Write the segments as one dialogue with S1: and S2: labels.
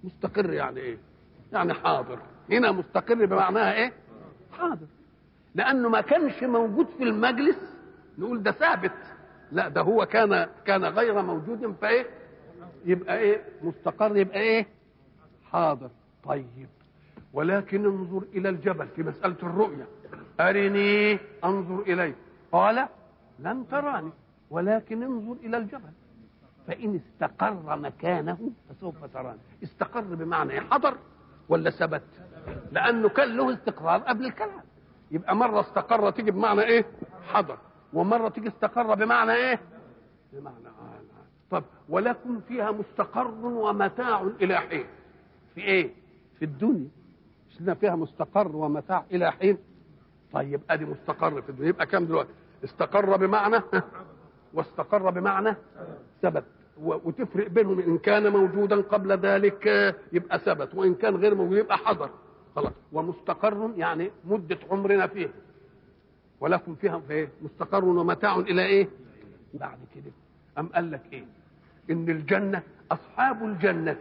S1: مستقر يعني ايه يعني حاضر هنا مستقر بمعناها ايه حاضر لانه ما كانش موجود في المجلس نقول ده ثابت لا ده هو كان كان غير موجود فايه يبقى ايه مستقر يبقى ايه حاضر طيب ولكن انظر الى الجبل في مساله الرؤيه ارني انظر اليه قال لن تراني ولكن انظر الى الجبل فان استقر مكانه فسوف تراني استقر بمعنى ايه حضر ولا ثبت لانه كان له استقرار قبل الكلام يبقى مره استقر تيجي بمعنى ايه حضر ومره تيجي استقر بمعنى ايه بمعنى آه طب ولكم فيها مستقر ومتاع الى حين في ايه في الدنيا مش لنا فيها مستقر ومتاع الى حين طيب ادي مستقر في الدنيا يبقى كام دلوقتي استقر بمعنى واستقر بمعنى ثبت وتفرق بينهم ان كان موجودا قبل ذلك يبقى ثبت وان كان غير موجود يبقى حضر خلاص ومستقر يعني مده عمرنا فيه ولكم فيها ايه مستقر ومتاع الى ايه بعد كده ام قال لك ايه ان الجنه اصحاب الجنه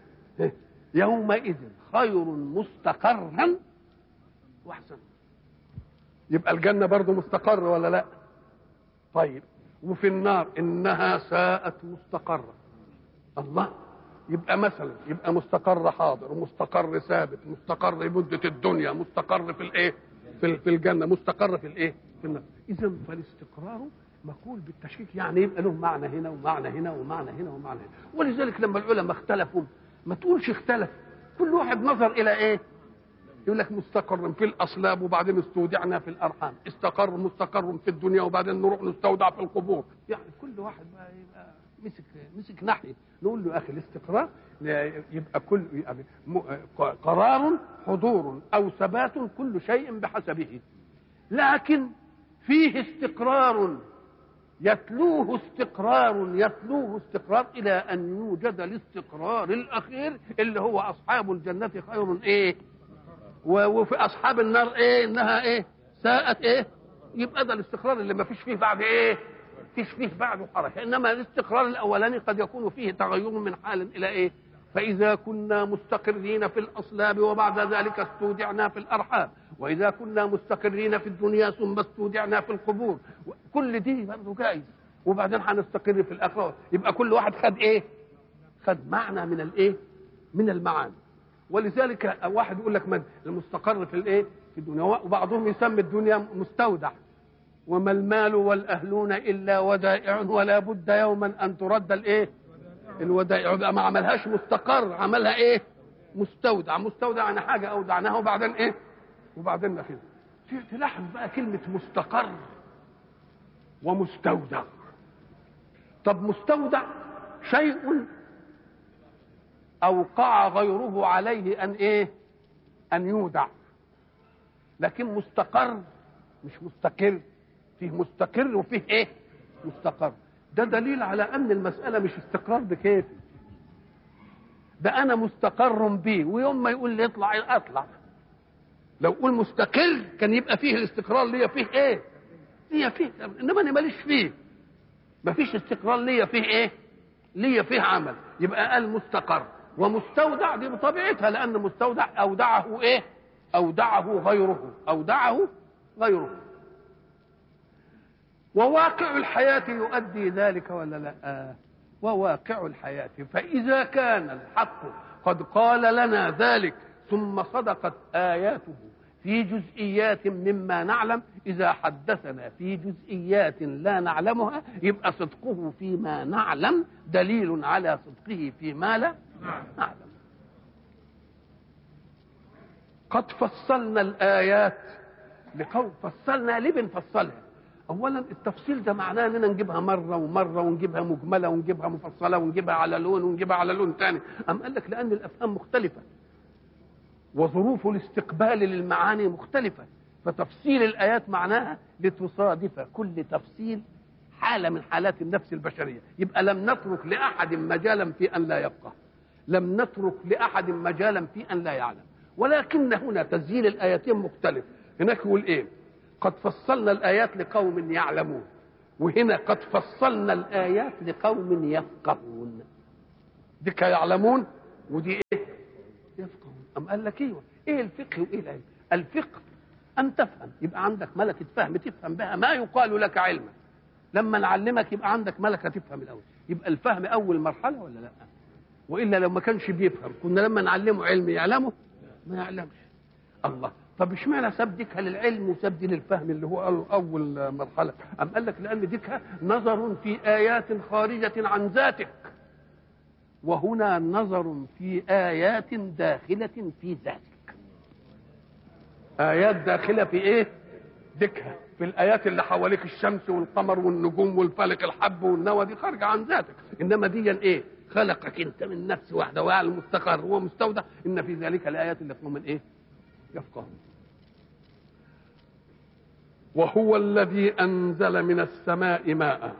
S1: يومئذ خير مستقرا واحسن يبقى الجنه برضه مستقر ولا لا طيب وفي النار انها ساءت مستقرا الله يبقى مثلا يبقى مستقر حاضر ومستقر ثابت مستقر مدة الدنيا مستقر في الايه في, في الجنة مستقر في الايه في النار اذا فالاستقرار مقول بالتشكيك يعني يبقى له معنى هنا ومعنى هنا ومعنى هنا ومعنى هنا ولذلك لما العلماء اختلفوا ما تقولش اختلف كل واحد نظر الى ايه يقول لك مستقر في الاصلاب وبعدين استودعنا في الارحام استقر مستقر في الدنيا وبعدين نروح نستودع في القبور يعني كل واحد بقى يبقى مسك مسك ناحيه نقول له يا اخي الاستقرار يبقى كل يعني قرار حضور او ثبات كل شيء بحسبه لكن فيه استقرار يتلوه استقرار يتلوه استقرار الى ان يوجد الاستقرار الاخير اللي هو اصحاب الجنه خير ايه وفي اصحاب النار ايه انها ايه ساءت ايه يبقى ده الاستقرار اللي ما فيش فيه بعد ايه فيش فيه بعده حركه انما الاستقرار الاولاني قد يكون فيه تغير من حال الى ايه فاذا كنا مستقرين في الاصلاب وبعد ذلك استودعنا في الارحام واذا كنا مستقرين في الدنيا ثم استودعنا في القبور كل دي برضه جائز وبعدين هنستقر في الاخره يبقى كل واحد خد ايه خد معنى من الايه من المعاني ولذلك واحد يقول لك من المستقر في الايه في الدنيا وبعضهم يسمي الدنيا مستودع وما المال والاهلون الا ودائع ولا بد يوما ان ترد الايه الودائع يبقى ما عملهاش مستقر عملها ايه مستودع مستودع يعني حاجه اودعناها وبعدين ايه وبعدين ناخذها تلاحظ بقى كلمه مستقر ومستودع طب مستودع شيء اوقع غيره عليه ان ايه ان يودع لكن مستقر مش مستقر فيه مستقر وفيه ايه مستقر ده دليل على ان المساله مش استقرار بكيفي ده انا مستقر بيه ويوم ما يقول لي اطلع اطلع لو قول مستقل كان يبقى فيه الاستقرار ليا فيه ايه ليا فيه انما انا ماليش فيه مفيش استقرار ليا فيه ايه ليا فيه عمل يبقى قال مستقر ومستودع دي بطبيعتها لان مستودع اودعه ايه اودعه غيره اودعه غيره وواقع الحياة يؤدي ذلك ولا لا وواقع الحياة فإذا كان الحق قد قال لنا ذلك ثم صدقت آياته في جزئيات مما نعلم إذا حدثنا في جزئيات لا نعلمها يبقى صدقه فيما نعلم دليل على صدقه فيما لا نعلم قد فصلنا الآيات لقوم فصلنا ليه بنفصلها اولا التفصيل ده معناه اننا نجيبها مره ومره ونجيبها مجمله ونجيبها مفصله ونجيبها على لون ونجيبها على لون ثاني ام قال لك لان الافهام مختلفه وظروف الاستقبال للمعاني مختلفه فتفصيل الايات معناها لتصادف كل تفصيل حاله من حالات النفس البشريه يبقى لم نترك لاحد مجالا في ان لا يفقه لم نترك لاحد مجالا في ان لا يعلم ولكن هنا تسجيل الايتين مختلف هناك يقول ايه قد فصلنا الآيات لقوم يعلمون وهنا قد فصلنا الآيات لقوم يفقهون دي يعلمون ودي إيه أم قال لك ايوه ايه الفقه وايه العلم الفقه ان تفهم يبقى عندك ملكه فهم تفهم بها ما يقال لك علما لما نعلمك يبقى عندك ملكه تفهم الاول يبقى الفهم اول مرحله ولا لا والا لو ما كانش بيفهم كنا لما نعلمه علم يعلمه ما يعلمش الله طب اشمعنى ساب ديكها للعلم وساب دي للفهم اللي هو اول مرحله ام قال لك لان ديكها نظر في ايات خارجه عن ذاتك وهنا نظر في ايات داخله في ذاتك ايات داخله في ايه ديكها في الايات اللي حواليك الشمس والقمر والنجوم والفلك الحب والنوى دي خارجه عن ذاتك انما دي ايه خلقك انت من نفس واحده وعلى المستقر هو مستودع ان في ذلك الايات اللي من ايه يفقهون وهو الذي انزل من السماء ماء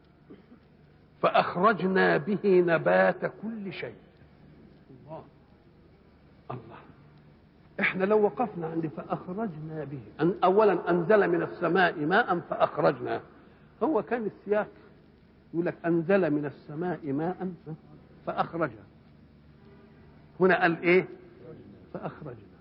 S1: فاخرجنا به نبات كل شيء الله الله احنا لو وقفنا عند فاخرجنا به أن اولا انزل من السماء ماء فاخرجنا هو كان السياق يقول لك انزل من السماء ماء فاخرج هنا قال ايه فاخرجنا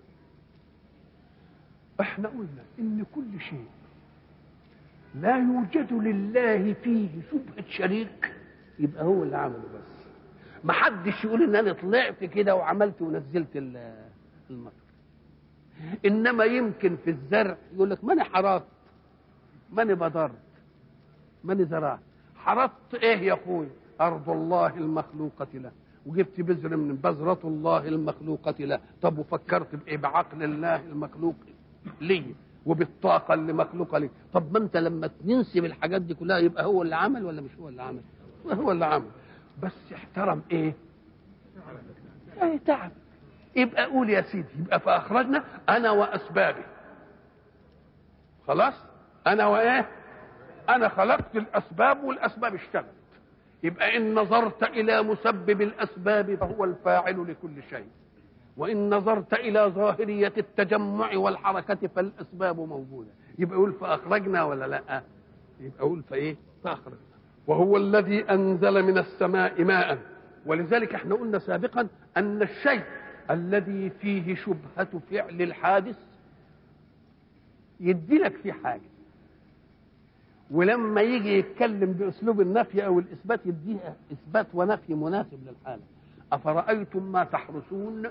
S1: احنا قلنا ان كل شيء لا يوجد لله فيه شبهة شريك يبقى هو اللي عمله بس ما حدش يقول ان انا طلعت كده وعملت ونزلت المطر انما يمكن في الزرع يقول لك ماني حرثت ماني بضرت ماني زرعت حرثت ايه يا اخوي ارض الله المخلوقه له وجبت بذر من بذرة الله المخلوقة له طب وفكرت بإيه بعقل الله المخلوق لي وبالطاقة اللي مخلوقة لي طب ما أنت لما تنسب الحاجات دي كلها يبقى هو اللي عمل ولا مش هو اللي عمل هو اللي عمل بس احترم إيه ايه تعب يبقى قول يا سيدي يبقى فأخرجنا أنا وأسبابي خلاص أنا وإيه أنا خلقت الأسباب والأسباب اشتغلت يبقى إن نظرت إلى مسبب الأسباب فهو الفاعل لكل شيء وإن نظرت إلى ظاهرية التجمع والحركة فالأسباب موجودة يبقى يقول فأخرجنا ولا لا يبقى يقول فإيه فأخرجنا وهو الذي أنزل من السماء ماء ولذلك احنا قلنا سابقا أن الشيء الذي فيه شبهة فعل الحادث يدي لك فيه حاجة ولما يجي يتكلم باسلوب النفي او الاثبات يديها اثبات ونفي مناسب للحاله افرايتم ما تحرسون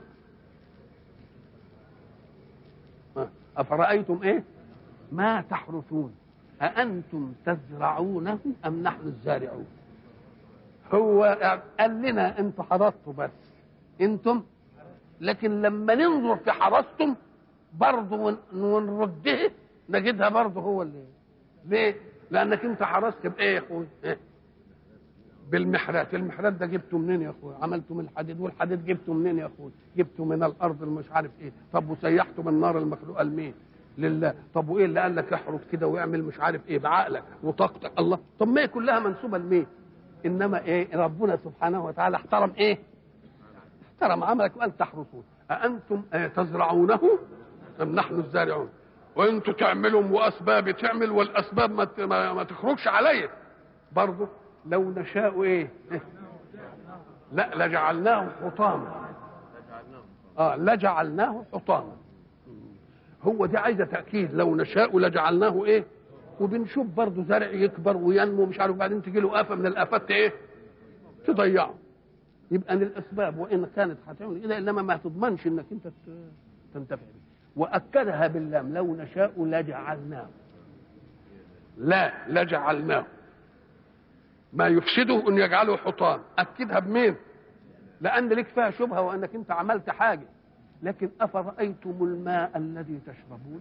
S1: افرايتم ايه ما تحرثون أأنتم تزرعونه أم نحن الزارعون هو قال لنا أنتم حرثتوا بس أنتم لكن لما ننظر في حرثتم برضه ونرده نجدها برضه هو اللي ليه؟ لانك انت حرست بايه يا اخوي؟ إيه؟ بالمحرات، المحرات ده جبته منين يا اخوي؟ عملته من الحديد والحديد جبته منين يا اخوي؟ جبته من الارض اللي مش عارف ايه، طب وسيحته من النار المخلوقه لمين؟ لله، طب وايه اللي قال لك احرث كده ويعمل مش عارف ايه بعقلك وطاقتك الله، طب ما هي كلها منسوبه لمين؟ انما ايه؟ ربنا سبحانه وتعالى احترم ايه؟ احترم عملك وقال تحرثون، أأنتم إيه تزرعونه أم نحن الزارعون؟ وانتوا تعملوا واسباب تعمل والاسباب ما ما تخرجش عليا برضه لو نشاء ايه لا لجعلناه حطاما اه لجعلناه حطاما هو دي عايزه تاكيد لو نشاء لجعلناه ايه وبنشوف برضه زرع يكبر وينمو مش عارف بعدين تجي له افه من الافات ايه تضيعه يبقى ان الاسباب وان كانت هتعمل كده انما ما تضمنش انك انت تنتفع بيه واكدها باللام لو نشاء لجعلناه لا لجعلناه ما يفسده ان يجعله حطام اكدها بمين لان لك فيها شبهه وانك انت عملت حاجه لكن افرايتم الماء الذي تشربون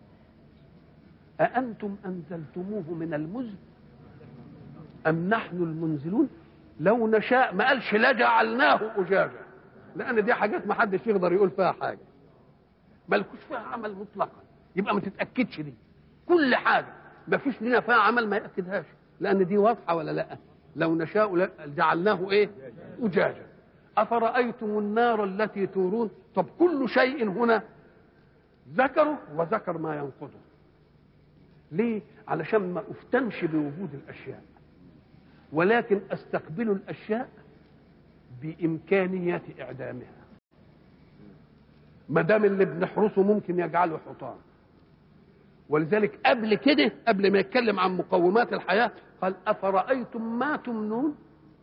S1: اانتم انزلتموه من المزن ام نحن المنزلون لو نشاء ما قالش لجعلناه اجاجا لان دي حاجات ما حدش يقدر يقول فيها حاجه مالكوش فيها عمل مطلقا يبقى ما تتاكدش دي كل حاجه ما فيش لنا فيها عمل ما ياكدهاش لان دي واضحه ولا لا لو نشاء جعلناه ايه اجاجا افرايتم النار التي تورون طب كل شيء هنا ذكره وذكر ما ينقضه ليه علشان ما افتنش بوجود الاشياء ولكن استقبل الاشياء بامكانيه اعدامها ما دام اللي بنحرسه ممكن يجعله حطام ولذلك قبل كده قبل ما يتكلم عن مقومات الحياه قال افرايتم ما تمنون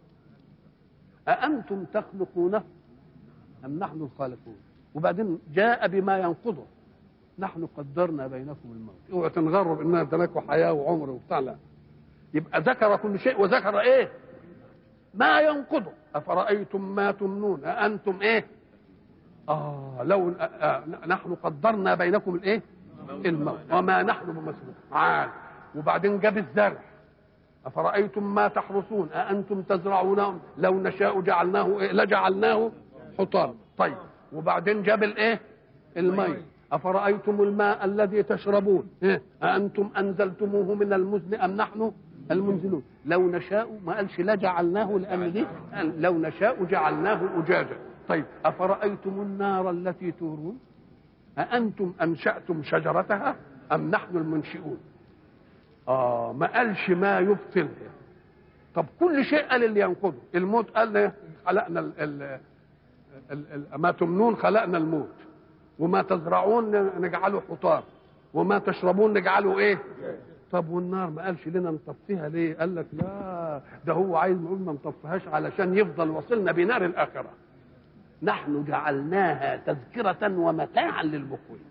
S1: أأنتم تخلقونه أم نحن الخالقون وبعدين جاء بما ينقضه نحن قدرنا بينكم الموت اوعوا تنغروا باننا ادناكم حياه وعمر وبتاع لا يبقى ذكر كل شيء وذكر ايه ما ينقضه افرايتم ما تمنون أأنتم ايه اه لو آه آه نحن قدرنا بينكم الايه الموت وما نحن بمسؤول عال وبعدين جاب الزرع أفرأيتم ما تحرثون أأنتم تزرعونه لو نشاء جعلناه إيه؟ لجعلناه حطام طيب وبعدين جاب الإيه المي أفرأيتم الماء الذي تشربون إيه؟ أأنتم أنزلتموه من المزن أم نحن المنزلون لو نشاء ما قالش لجعلناه لأن دي لو نشاء جعلناه أجاجا طيب أفرأيتم النار التي تورون أأنتم أنشأتم شجرتها أم نحن المنشئون اه ما قالش ما يبطلها طب كل شيء قال اللي ينقضه الموت قال خلقنا ال ال ال ال ما تمنون خلقنا الموت وما تزرعون نجعله حطام وما تشربون نجعله ايه طب والنار ما قالش لنا نطفيها ليه قال لك لا ده هو عايز نقول ما نطفيهاش علشان يفضل وصلنا بنار الاخره نحن جعلناها تذكرة ومتاعا للمقوين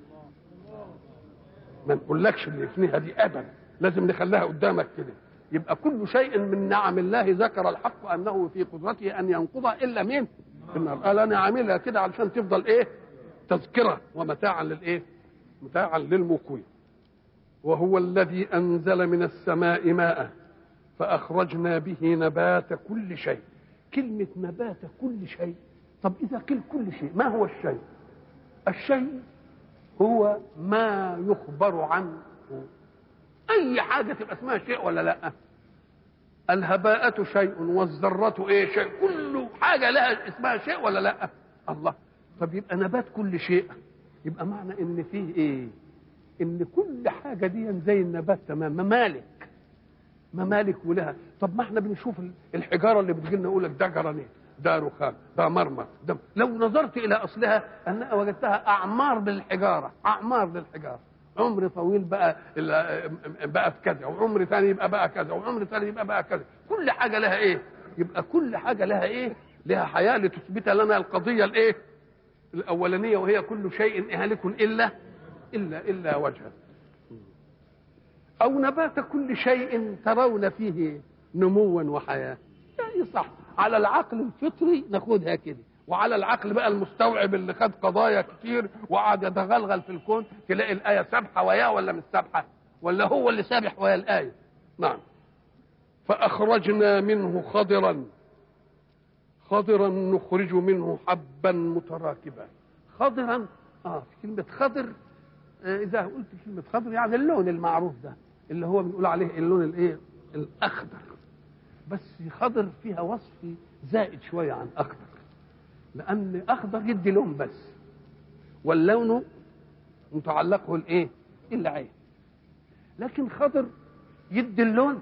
S1: ما نقولكش اللي يفنيها دي ابدا لازم نخليها قدامك كده يبقى كل شيء من نعم الله ذكر الحق انه في قدرته ان ينقضها الا مين؟ النار قال انا عاملها كده علشان تفضل ايه؟ تذكره ومتاعا للايه؟ متاعا للمقوي وهو الذي انزل من السماء ماء فاخرجنا به نبات كل شيء كلمه نبات كل شيء طب اذا قيل كل شيء ما هو الشيء؟ الشيء هو ما يخبر عنه اي حاجه تبقى اسمها شيء ولا لا الهباءة شيء والذرة ايه شيء كل حاجة لها اسمها شيء ولا لا الله طب يبقى نبات كل شيء يبقى معنى ان فيه ايه ان كل حاجة دي زي النبات تمام ممالك ممالك ولها طب ما احنا بنشوف الحجارة اللي بتجي لنا يقول لك ده جرانيت ده رخام ده مرمر ده لو نظرت الى اصلها انها وجدتها اعمار للحجارة اعمار للحجارة عمر طويل بقى بقى في كذا وعمر ثاني يبقى بقى كذا وعمر ثاني يبقى بقى كذا كل حاجه لها ايه يبقى كل حاجه لها ايه لها حياه لتثبت لنا القضيه الايه الاولانيه وهي كل شيء هالك الا الا الا وجهه او نبات كل شيء ترون فيه نموا وحياه يعني صح على العقل الفطري ناخدها كده وعلى العقل بقى المستوعب اللي خد قضايا كتير وقعد يتغلغل في الكون تلاقي الآية سابحة وياه ولا مش سابحة ولا هو اللي سابح ويا الآية نعم فأخرجنا منه خضرا خضرا نخرج منه حبا متراكبا خضرا اه في كلمة خضر آه إذا قلت كلمة خضر يعني اللون المعروف ده اللي هو بنقول عليه اللون الايه الأخضر بس خضر فيها وصف زائد شوية عن أخضر لان اخضر يدي لون بس واللون متعلقه الايه العين لكن خضر يدي اللون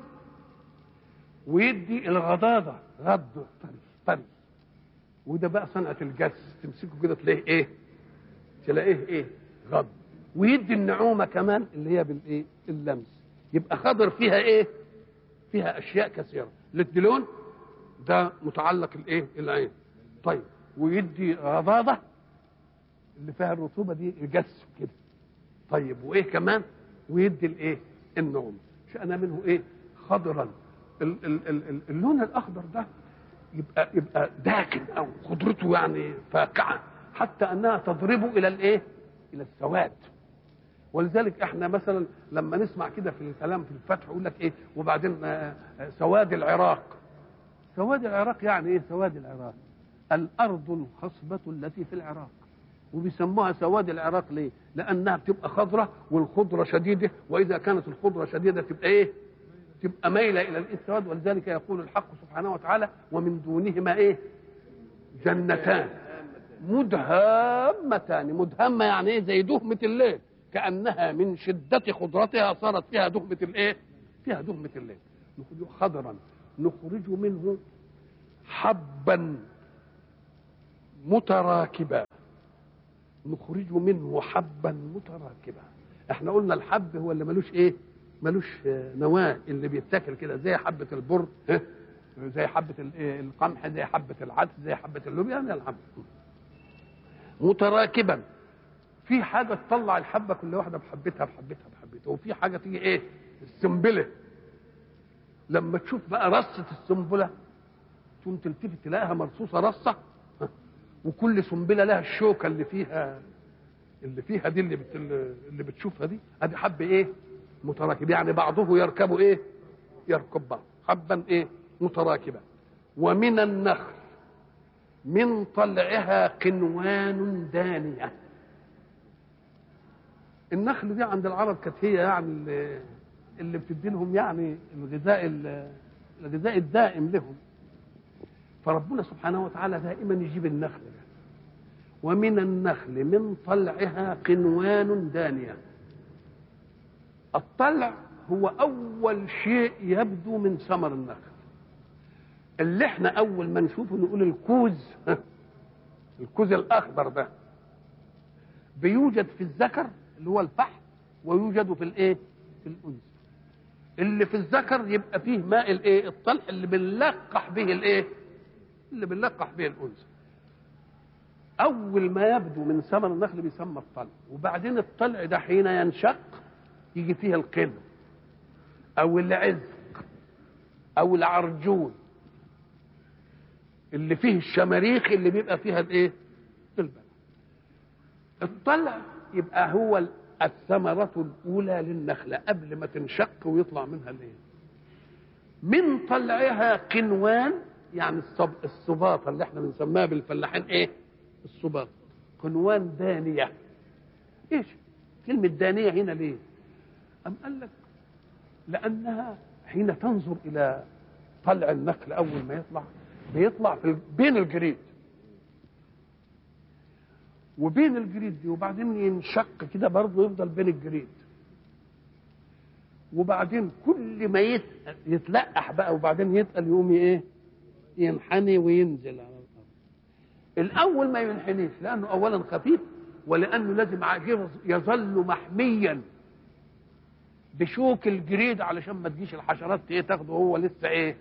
S1: ويدي الغضاضه غض طري طري وده بقى صنعه الجس تمسكه كده تلاقيه ايه تلاقيه ايه غض ويدي النعومه كمان اللي هي بالايه اللمس يبقى خضر فيها ايه فيها اشياء كثيره اللي لون ده متعلق الايه العين طيب ويدي رضاضه اللي فيها الرطوبه دي يجس كده طيب وايه كمان ويدي الايه النوم شأن منه ايه خضرا ال ال ال اللون الاخضر ده يبقى يبقى داكن او خضرته يعني فاقعه حتى انها تضرب الى الايه الى السواد ولذلك احنا مثلا لما نسمع كده في الكلام في الفتح يقول لك ايه وبعدين سواد العراق سواد العراق يعني ايه سواد العراق الارض الخصبه التي في العراق وبيسموها سواد العراق ليه لانها بتبقى خضره والخضره شديده واذا كانت الخضره شديده تبقى ايه تبقى مايله الى الاسود ولذلك يقول الحق سبحانه وتعالى ومن دونهما ايه جنتان مدهامتان مدهمه يعني ايه زي دهمه الليل كانها من شده خضرتها صارت فيها دهمه الايه فيها دهمه الليل نخرج خضرا نخرج منه حبا متراكبا نخرج منه حبا متراكبا احنا قلنا الحب هو اللي ملوش ايه ملوش نواه اللي بيتاكل كده زي حبه البر ها؟ زي حبه الإيه؟ القمح زي حبه العدس زي حبه اللوبيا يعني الحب متراكبا في حاجه تطلع الحبه كل واحده بحبتها بحبتها بحبتها وفي حاجه تيجي ايه السنبله لما تشوف بقى رصه السنبله تقوم تلتفت تلاقيها مرصوصه رصه ها؟ وكل سنبله لها الشوكه اللي فيها اللي فيها دي اللي بت... اللي بتشوفها دي ادي حب ايه متراكب يعني بعضه يركب ايه يركب بعض حبا ايه متراكبا ومن النخل من طلعها قنوان دانيه النخل دي عند العرب كانت هي يعني اللي, اللي بتدي لهم يعني الغذاء الغذاء الدائم لهم فربنا سبحانه وتعالى دائما يجيب النخل ده ومن النخل من طلعها قنوان دانيه الطلع هو اول شيء يبدو من ثمر النخل اللي احنا اول ما نشوفه نقول الكوز الكوز الاخضر ده بيوجد في الذكر اللي هو الفحم ويوجد في الايه في الانثى اللي في الذكر يبقى فيه ماء الايه الطلح اللي بنلقح به الايه اللي بنلقح به الانثى اول ما يبدو من ثمر النخل بيسمى الطلع وبعدين الطلع ده حين ينشق يجي فيه القن او العزق او العرجون اللي فيه الشماريخ اللي بيبقى فيها الايه البلع الطلع يبقى هو الثمرة الأولى للنخلة قبل ما تنشق ويطلع منها الايه من طلعها قنوان يعني الصب... الصباطة اللي احنا بنسميها بالفلاحين ايه الصباط قنوان دانية ايش كلمة دانية هنا ليه أم قال لك لأنها حين تنظر إلى طلع النخل أول ما يطلع بيطلع في بين الجريد وبين الجريد دي وبعدين ينشق كده برضه يفضل بين الجريد وبعدين كل ما يتلقح بقى وبعدين يتقل يقوم ايه ينحني وينزل على الارض الاول ما ينحنيش لانه اولا خفيف ولانه لازم يظل محميا بشوك الجريد علشان ما تجيش الحشرات ايه تاخده هو لسه ايه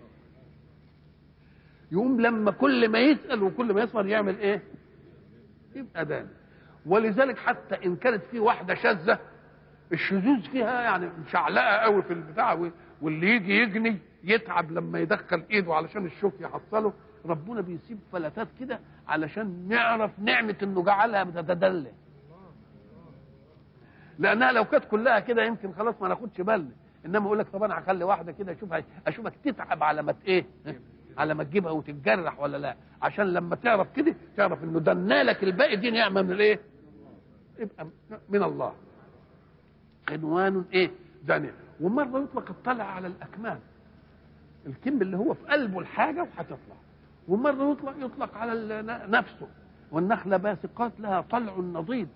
S1: يقوم لما كل ما يسال وكل ما يصبر يعمل ايه يبقى دان ولذلك حتى ان كانت في واحده شاذه الشذوذ فيها يعني مشعلقه قوي في البتاع واللي يجي يجني يتعب لما يدخل ايده علشان الشوك يحصله ربنا بيسيب فلتات كده علشان نعرف نعمه انه جعلها بتتدلى لانها لو كانت كلها كده يمكن خلاص ما ناخدش بالنا انما اقول لك طب انا هخلي واحده كده اشوفها اشوفك تتعب على ما ايه على ما تجيبها وتتجرح ولا لا عشان لما تعرف كده تعرف انه دنالك الباقي دي نعمه من الايه يبقى من الله عنوان ايه دانية ومره يطلق الطلع على الاكمام الكم اللي هو في قلبه الحاجه وهتطلع ومره يطلق يطلق على نفسه والنخله باسقات لها طلع نضيد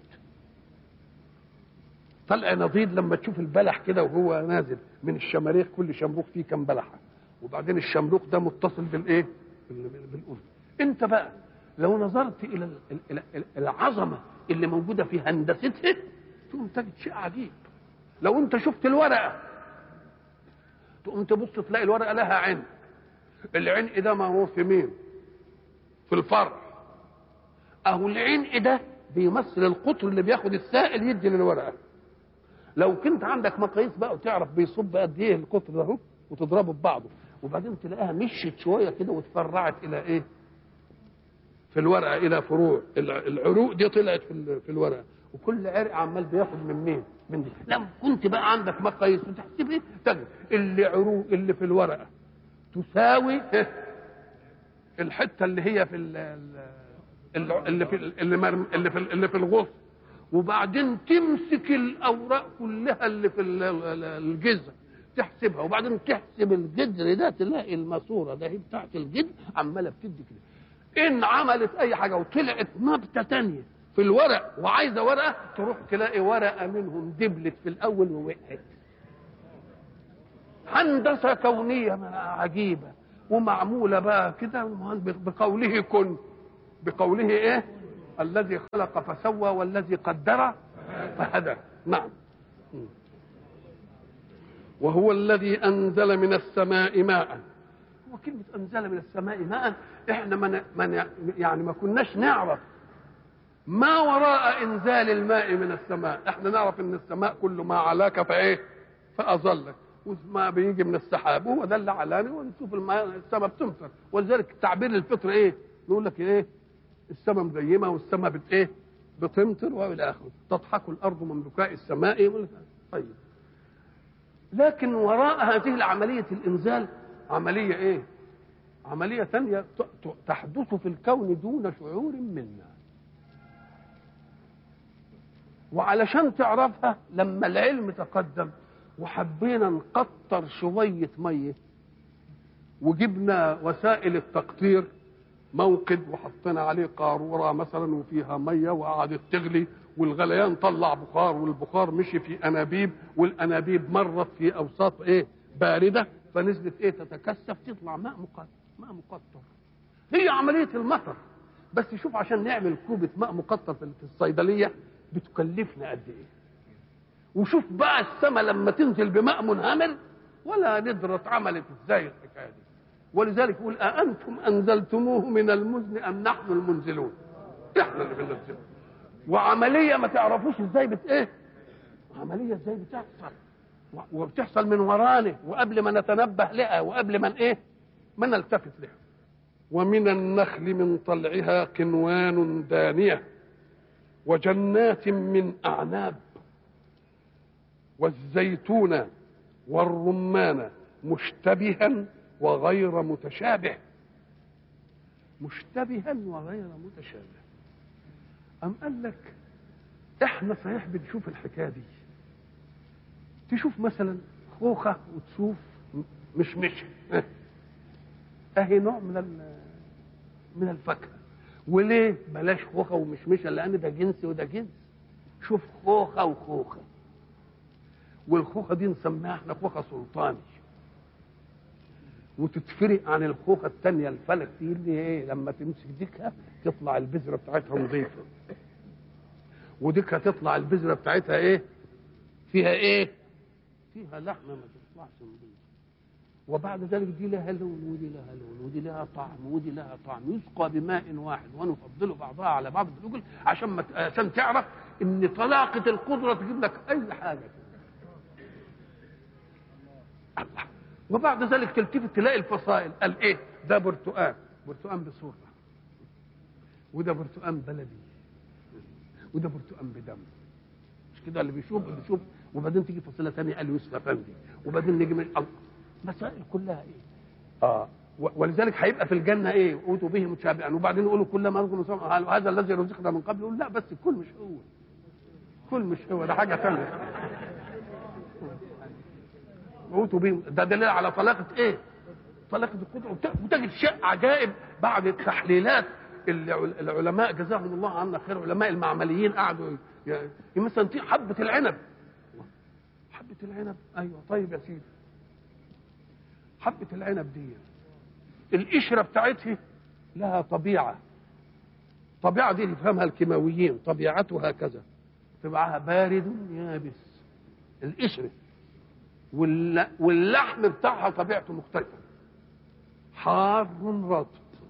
S1: طلع نضيد لما تشوف البلح كده وهو نازل من الشماريخ كل شمروخ فيه كم بلحه وبعدين الشمروخ ده متصل بالايه بالاذن انت بقى لو نظرت الى العظمه اللي موجوده في هندستها تقوم تجد شيء عجيب لو انت شفت الورقه تقوم تبص تلاقي الورقه لها عين العين ده ما هو في مين في الفرع اهو العين ده بيمثل القطر اللي بياخد السائل يدي للورقه لو كنت عندك مقاييس بقى وتعرف بيصب قد ايه القطر ده وتضربه ببعضه وبعدين تلاقيها مشيت شويه كده وتفرعت الى ايه في الورقه الى فروع العروق دي طلعت في في الورقه وكل عرق عمال بياخد من مين من دي لو كنت بقى عندك مقاييس وتحسب ايه تجد اللي عروق اللي في الورقه تساوي الحته اللي هي في اللي في اللي اللي في اللي في الغصن وبعدين تمسك الاوراق كلها اللي في الجذر تحسبها وبعدين تحسب الجذر ده تلاقي الماسوره ده هي بتاعت الجذر عماله بتدي كده ان عملت اي حاجه وطلعت نبته تانية في الورق وعايزه ورقه تروح تلاقي ورقه منهم دبلت في الاول ووقعت هندسه كونيه عجيبه ومعموله بقى كده بقوله كن بقوله ايه الذي خلق فسوى والذي قدر فهدى نعم وهو الذي انزل من السماء ماء هو كلمه انزل من السماء ماء احنا من من يعني ما كناش نعرف ما وراء انزال الماء من السماء احنا نعرف ان السماء كل ما علاك فايه فاظلك وما بيجي من السحاب وهو ده اللي علاني ونشوف الماء السماء بتمطر ولذلك تعبير الفطر ايه نقول لك ايه السماء مزيمه والسماء بت ايه بتمطر والى اخره تضحك الارض من بكاء السماء طيب لكن وراء هذه العمليه الانزال عمليه ايه عمليه ثانيه تحدث في الكون دون شعور منا وعلشان تعرفها لما العلم تقدم وحبينا نقطر شويه ميه وجبنا وسائل التقطير موقد وحطينا عليه قاروره مثلا وفيها ميه وقعدت تغلي والغليان طلع بخار والبخار مشي في انابيب والانابيب مرت في اوساط ايه بارده فنزلت ايه تتكثف تطلع ماء مقطر ماء مقطر هي عمليه المطر بس شوف عشان نعمل كوبه ماء مقطر في الصيدليه بتكلفنا قد ايه وشوف بقى السماء لما تنزل بماء منهمر ولا ندرة عملت ازاي الحكايه دي ولذلك يقول أأنتم أنزلتموه من المزن أم نحن المنزلون؟ إحنا اللي بننزله وعملية ما تعرفوش ازاي بت إيه؟ عملية ازاي بتحصل وبتحصل من ورانا وقبل ما نتنبه لها وقبل ما إيه؟ ما نلتفت لها ومن النخل من طلعها قنوان دانية وجنات من أعناب والزيتون والرمان مشتبها وغير متشابه مشتبها وغير متشابه أم قال لك احنا صحيح بنشوف الحكايه دي تشوف مثلا خوخه وتشوف مشمشه اهي نوع من من الفاكهه وليه بلاش خوخه ومشمشه لان ده جنس وده جنس شوف خوخه وخوخه والخوخه دي نسميها احنا خوخه سلطاني وتتفرق عن الخوخه الثانيه الفلك دي اللي ايه لما تمسك ديكها تطلع البذره بتاعتها نظيفه وديكها تطلع البذره بتاعتها ايه فيها ايه فيها لحمه ما تطلعش نظيفه وبعد ذلك دي لها لون ودي لها لون ودي لها طعم ودي لها طعم يسقى بماء واحد ونفضل بعضها على بعض بالأكل عشان ما عشان تعرف ان طلاقه القدره تجيب لك اي حاجه الله وبعد ذلك تلتفت تلاقي الفصائل قال ايه ده برتقان برتقان بصوره وده برتقان بلدي وده برتقان بدم مش كده اللي بيشوف اللي بيشوف وبعدين تيجي فصيله ثانيه قال يوسف افندي وبعدين نيجي من الله مسائل كلها ايه اه ولذلك هيبقى في الجنه ايه اوتوا به متشابها وبعدين يقولوا كل ما رزقنا هذا الذي رزقنا من قبل يقول لا بس الكل مش هو كل مش هو ده حاجه ثانيه اوتوا به ده دليل على طلاقه ايه طلاقه القدره وتجد شيء عجائب بعد التحليلات العلماء جزاهم الله عنا خير علماء المعمليين قعدوا يعني مثلا حبه العنب حبه العنب ايوه طيب يا سيدي حبة العنب دي القشرة بتاعتها لها طبيعة طبيعة دي يفهمها الكيماويين طبيعتها كذا طبعها بارد يابس القشرة واللحم بتاعها طبيعته مختلفة حار رطب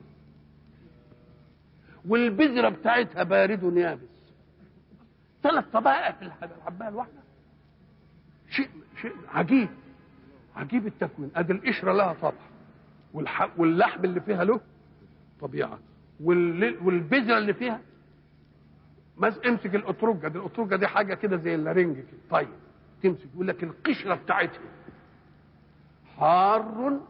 S1: والبذرة بتاعتها بارد يابس ثلاث طبائع في الحباية الواحدة شيء شيء عجيب عجيب التكوين ادي القشره لها طبع واللحم اللي فيها له طبيعه والبذره اللي فيها مس امسك الاترجه دي الاترجه دي حاجه كده زي اللارنج كده طيب تمسك يقول لك القشره بتاعتها حار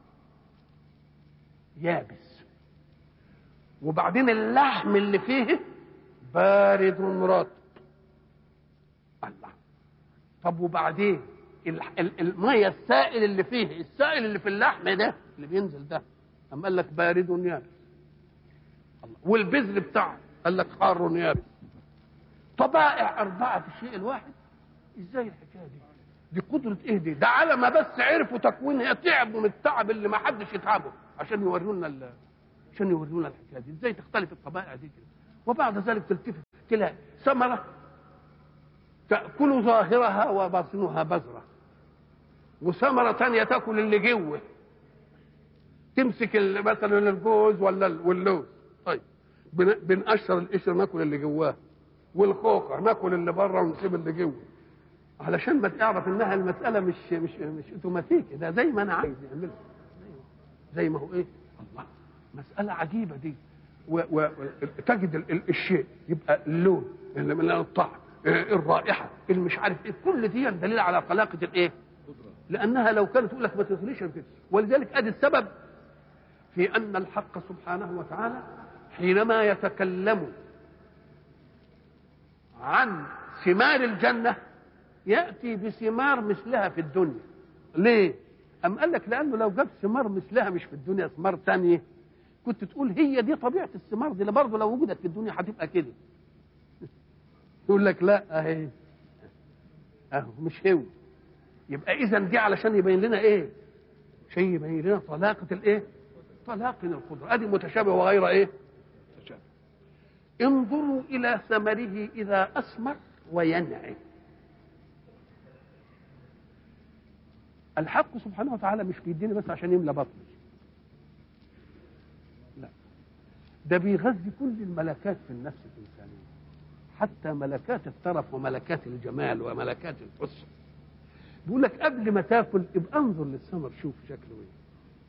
S1: يابس وبعدين اللحم اللي فيه بارد رطب الله طب وبعدين الميه السائل اللي فيه السائل اللي في اللحم ده اللي بينزل ده أم قال لك بارد يابس الله والبذر بتاعه قال لك حار يابس طبائع أربعة في الشيء الواحد إزاي الحكاية دي دي قدرة إيه دي ده على ما بس عرفوا تكوينها تعبوا من التعب اللي ما حدش يتعبه عشان يورونا عشان يورونا الحكاية دي إزاي تختلف الطبائع دي كده وبعد ذلك تلتفت تلاقي ثمرة تأكل ظاهرها وباطنها بذرة وثمرة تانية تاكل اللي جوه تمسك مثلا الجوز ولا واللوز طيب بنقشر القشر ناكل اللي جواه والخوخة ناكل اللي بره ونسيب اللي جوه علشان ما تعرف انها المسألة مش مش مش اوتوماتيكي ده زي ما انا عايز يعملها زي ما هو ايه الله مسألة عجيبة دي وتجد الشيء يبقى اللون الطعم الرائحة المش عارف ايه كل دي دليل على طلاقة الايه لانها لو كانت تقول لك ما تصليش كده ولذلك ادي السبب في ان الحق سبحانه وتعالى حينما يتكلم عن ثمار الجنه ياتي بثمار مثلها في الدنيا ليه ام قال لك لانه لو جاب ثمار مثلها مش في الدنيا ثمار ثانيه كنت تقول هي دي طبيعه الثمار دي برضه لو وجدت في الدنيا هتبقى كده يقول لك لا اهي اهو مش هو يبقى اذا دي علشان يبين لنا ايه شيء يبين لنا طلاقه الايه طلاق القدره ادي متشابه وغير ايه متشابه انظروا الى ثمره اذا اثمر وينعم الحق سبحانه وتعالى مش بيديني بس عشان يملى بطني لا ده بيغذي كل الملكات في النفس الإنسانية حتى ملكات الترف وملكات الجمال وملكات الحسن بيقول لك قبل ما تاكل ابقى انظر للثمر شوف شكله ايه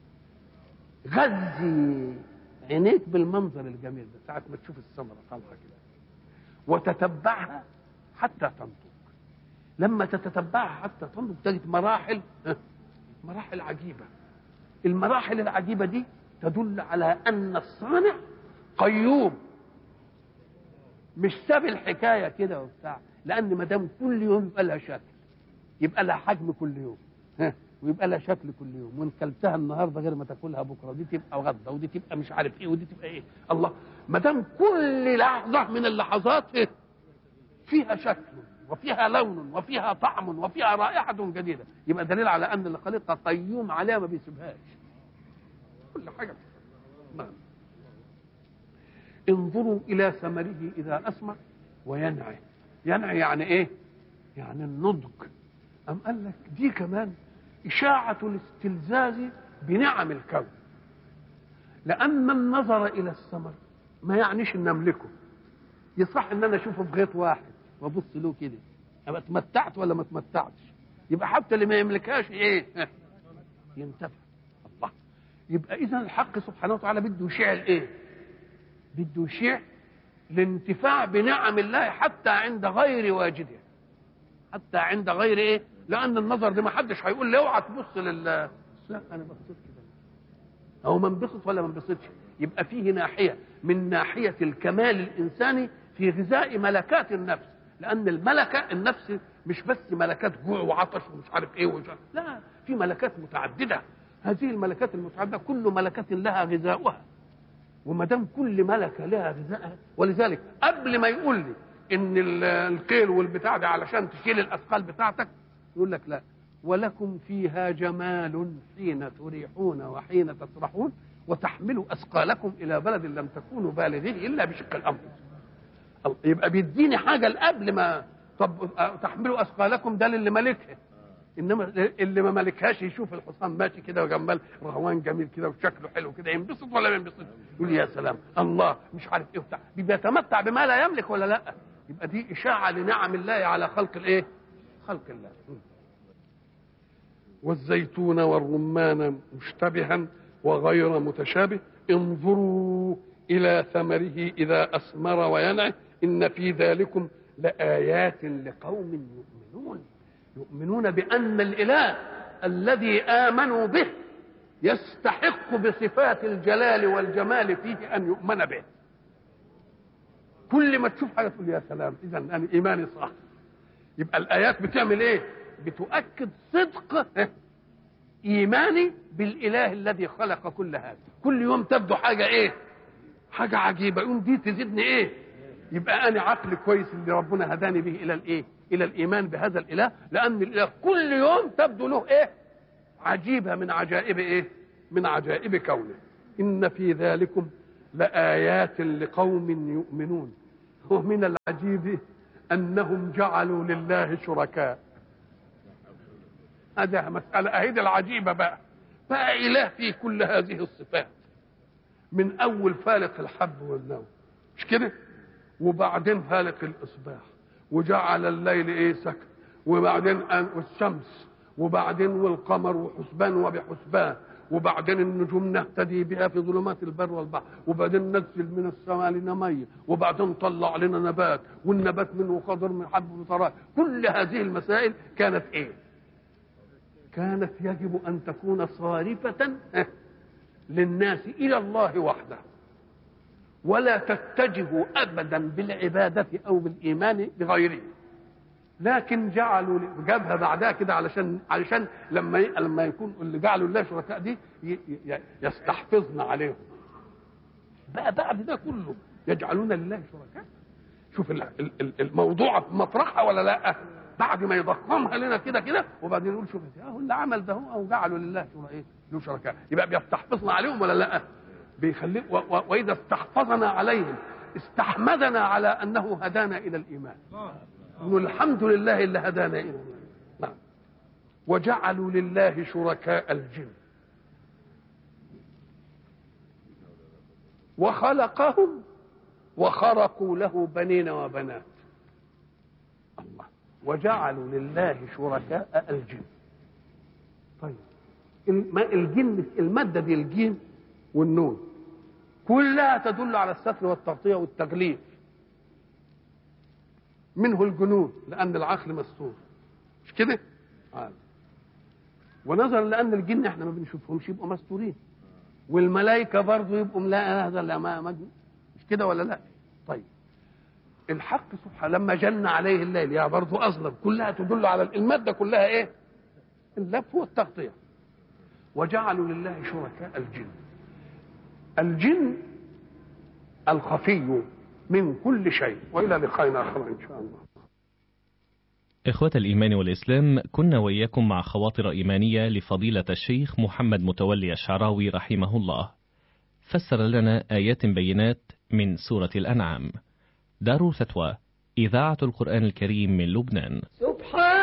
S1: غذي عينيك بالمنظر الجميل ده ساعة ما تشوف الثمرة طالعة كده وتتبعها حتى تنضج لما تتتبعها حتى تنضج تجد مراحل مراحل عجيبه المراحل العجيبه دي تدل على ان الصانع قيوم مش ساب الحكايه كده وبتاع لان ما دام كل يوم يبقى لها شكل يبقى لها حجم كل يوم ها ويبقى لها شكل كل يوم وان كلتها النهارده غير ما تاكلها بكره ودي تبقى غدا ودي تبقى مش عارف ايه ودي تبقى ايه الله ما دام كل لحظه من اللحظات فيها شكل وفيها لون وفيها طعم وفيها رائحة جديدة يبقى دليل على أن اللي خلقها قيوم عليها ما بيسيبهاش كل حاجة نعم انظروا إلى ثمره إذا أثمر وينعي ينعي يعني إيه؟ يعني النضج أم قال لك دي كمان إشاعة الاستلزاز بنعم الكون لأن النظر إلى الثمر ما يعنيش أن أملكه يصح أن أنا أشوفه في غيط واحد وابص له كده ابقى اتمتعت ولا ما اتمتعتش يبقى حتى اللي ما يملكهاش ايه ينتفع الله يبقى اذا الحق سبحانه وتعالى بده يشيع الايه بده يشيع الانتفاع بنعم الله حتى عند غير واجدها حتى عند غير ايه لان النظر ده ما حدش هيقول لي اوعى تبص لل لا انا بصيت كده هو ما انبسط ولا ما انبسطش يبقى فيه ناحيه من ناحيه الكمال الانساني في غذاء ملكات النفس لان الملكه النفس مش بس ملكات جوع وعطش ومش عارف ايه ومش عارف لا في ملكات متعدده هذه الملكات المتعدده كل ملكه لها غذاؤها وما دام كل ملكه لها غذائها ولذلك قبل ما يقول لي ان القيل والبتاع ده علشان تشيل الاثقال بتاعتك يقول لك لا ولكم فيها جمال حين تريحون وحين تسرحون وتحملوا اثقالكم الى بلد لم تكونوا بالغيه الا بشق الامر يبقى بيديني حاجه قبل ما طب تحملوا اثقالكم ده للي مالكها انما اللي ما مالكهاش يشوف الحصان ماشي كده وجمال رهوان جميل كده وشكله حلو كده ينبسط ولا ما ينبسطش يقول يا سلام الله مش عارف ايه وبتاع بيتمتع بما لا يملك ولا لا يبقى دي اشاعه لنعم الله على خلق الايه خلق الله والزيتون والرمان مشتبها وغير متشابه انظروا الى ثمره اذا اثمر وينعه ان في ذلكم لايات لقوم يؤمنون يؤمنون بان الاله الذي امنوا به يستحق بصفات الجلال والجمال فيه ان يؤمن به كل ما تشوف حاجه تقول يا سلام اذا انا ايماني صح يبقى الايات بتعمل ايه بتؤكد صدق ايماني بالاله الذي خلق كل هذا كل يوم تبدو حاجه ايه حاجه عجيبه يقوم دي تزيدني ايه يبقى انا عقل كويس اللي ربنا هداني به الى الايه الى الايمان بهذا الاله لان الاله كل يوم تبدو له ايه عجيبه من عجائب ايه من عجائب كونه ان في ذلكم لآيات لقوم يؤمنون ومن العجيب أنهم جعلوا لله شركاء هذه مسألة أهيد العجيبة بقى بقى إله فيه كل هذه الصفات من أول فالق الحب والنوم مش كده وبعدين فالق الإصباح وجعل الليل إيه سكن وبعدين والشمس وبعدين والقمر وحسبان وبحسبان وبعدين النجوم نهتدي بها في ظلمات البر والبحر وبعدين ننزل من السماء لنا ميه وبعدين طلع لنا نبات والنبات منه خضر من حب وطراء كل هذه المسائل كانت ايه كانت يجب ان تكون صارفه للناس الى الله وحده ولا تتجه ابدا بالعباده او بالايمان بغيره لكن جعلوا جابها بعدها كده علشان علشان لما لما يكون اللي جعلوا الله شركاء دي يستحفظن عليهم بقى بعد ده كله يجعلون لله شركاء شوف الموضوع مطرحها ولا لا بعد ما يضخمها لنا كده كده وبعدين يقول شوف اهو اللي عمل ده هو او جعلوا لله شركاء له شركاء يبقى بيستحفظنا عليهم ولا لا بيخلي واذا استحفظنا عليهم استحمدنا على انه هدانا الى الايمان نقول الحمد لله اللي هدانا الى نعم وجعلوا لله شركاء الجن وخلقهم وخرقوا له بنين وبنات الله وجعلوا لله شركاء الجن طيب الجن المادة دي الجيم والنون كلها تدل على الستر والتغطية والتغليف منه الجنون لأن العقل مستور مش كده؟ آه. ونظرا لأن الجن احنا ما بنشوفهمش يبقوا مستورين والملائكة برضه يبقوا لا هذا لا ما مش كده ولا لا؟ طيب الحق سبحانه لما جن عليه الليل يا برضه أظلم كلها تدل على المادة كلها إيه؟ اللف والتغطية وجعلوا لله شركاء الجن الجن الخفي من كل شيء والى لقاء اخر ان شاء الله.
S2: إخوة الإيمان والإسلام كنا وإياكم مع خواطر إيمانية لفضيلة الشيخ محمد متولي الشعراوي رحمه الله. فسر لنا آيات بينات من سورة الأنعام. دار فتوى إذاعة القرآن الكريم من لبنان.
S1: سبحان